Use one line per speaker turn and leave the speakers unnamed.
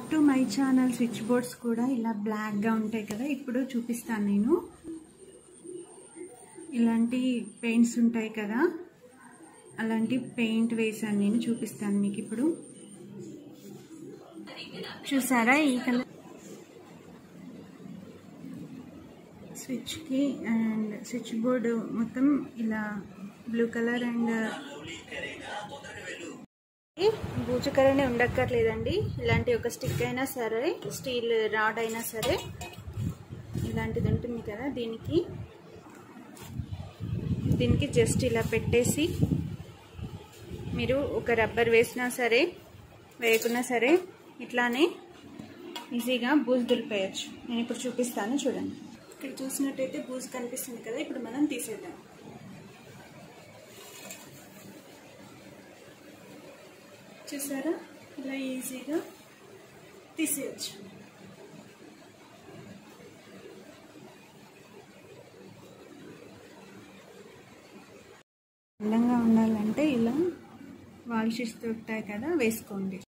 to my channel switch boards కూడా ఇలా బ్లాక్గా ఉంటాయి కదా ఇప్పుడు చూపిస్తాను నేను ఇలాంటి పెయింట్స్ ఉంటాయి కదా అలాంటి పెయింట్ వేసాను నేను చూపిస్తాను మీకు ఇప్పుడు చూసారా ఈ కలర్ స్విచ్కి అండ్ స్విచ్ బోర్డు మొత్తం ఇలా బ్లూ కలర్ అండ్ బూజుకరనే ఉండక్కర్లేదండి ఇలాంటి ఒక స్టిక్ అయినా సరే స్టీల్ రాడ్ అయినా సరే ఇలాంటిది ఉంటుంది కదా దీనికి దీనికి జస్ట్ ఇలా పెట్టేసి మీరు ఒక రబ్బర్ వేసినా సరే వేయకున్నా సరే ఇట్లానే ఈజీగా బూజు దులిపేయచ్చు నేను ఇప్పుడు చూపిస్తాను చూడండి ఇక్కడ చూసినట్టయితే బూజు కనిపిస్తుంది కదా ఇప్పుడు మనం తీసేద్దాం చూసారా ఇలా ఈజీగా తీసేయచ్చు అందంగా ఉండాలంటే ఇలా వాల్ షీట్స్ దొరుకుతాయి కదా వేసుకోండి